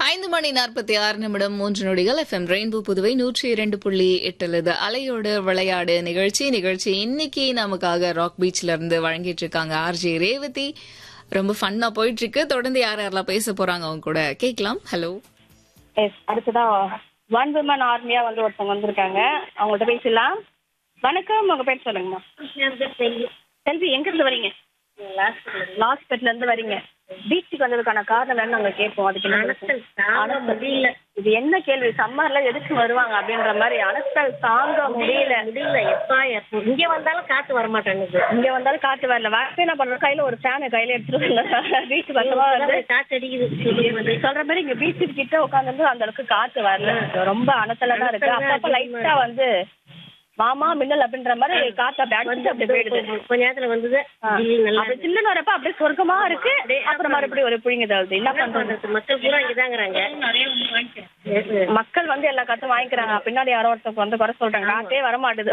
ஐந்து மணி நாற்பத்தி ஆறு நிமிடம் மூன்று நொடிகள் எஃப்எம் ரெயின்போ புதுவை நூற்றி இரண்டு புள்ளி எட்டுல இது அலையோடு விளையாடு நிகழ்ச்சி நிகழ்ச்சி இன்னைக்கு நமக்காக ராக் பீச்ல இருந்து வழங்கிட்டு இருக்காங்க ஆர்ஜே ரேவதி ரொம்ப ஃபன்னா போயிட்டு இருக்கு தொடர்ந்து யார் யாரெல்லாம் பேச போறாங்க அவங்க கூட கேட்கலாம் ஹலோ எஸ் அடுத்ததா ஒன் விமன் ஆர்மியா வந்து ஒருத்தவங்க வந்திருக்காங்க அவங்கள்ட்ட பேசலாம் வணக்கம் உங்க பேர் சொல்லுங்கம்மா செல்வி எங்க இருந்து வரீங்க லாஸ்பெட்ல இருந்து வரீங்க பீச்சுக்கு வந்ததுக்கான காரணம் என்ன நாங்க கேட்போம் அதுக்கு என்ன அனஸ்தல் தாங்க முடியல இது என்ன கேள்வி சம்மர்ல எதுக்கு வருவாங்க அப்படின்ற மாதிரி அனஸ்தல் தாங்க முடியல முடியல எப்பா எப்போ இங்க வந்தாலும் காத்து வர மாட்டேங்குது இங்க வந்தாலும் காத்து வரல வரப்ப என்ன பண்றோம் கையில ஒரு ஃபேனை கையில எடுத்துட்டு பீச் பக்கமா வந்து காத்து அடிக்குது வெளிய வந்து சொல்ற மாதிரி இங்க பீச்சு கிட்ட உட்காந்து அந்த அளவுக்கு காத்து வரல ரொம்ப அனத்தல தான் இருக்கு அப்பப்ப லைட்டா வந்து மாமா மின்னல் அப்படின்ற மாதிரி காத்து அப்படி அடிச்சு அப்படி போயிடுது கொஞ்ச நேரத்துல வந்தது ஆ. ஜில்லுன்னு நல்லா அப்படி சில்லுன்னு வரப்ப அப்படியே சொர்க்கமா இருக்கு அப்புறம் மறுபடியும் ஒரு புழிங்க தழுது என்ன பண்றது பண்றது மக்கள் பூரா இங்கதாங்கிறாங்க மக்கள் வந்து எல்லா காத்தும் வாங்கிக்கிறாங்க பின்னாடி யாரோ ஒருத்தருக்கு வந்து குறை சொல்றாங்க காத்தே வர மாட்டுது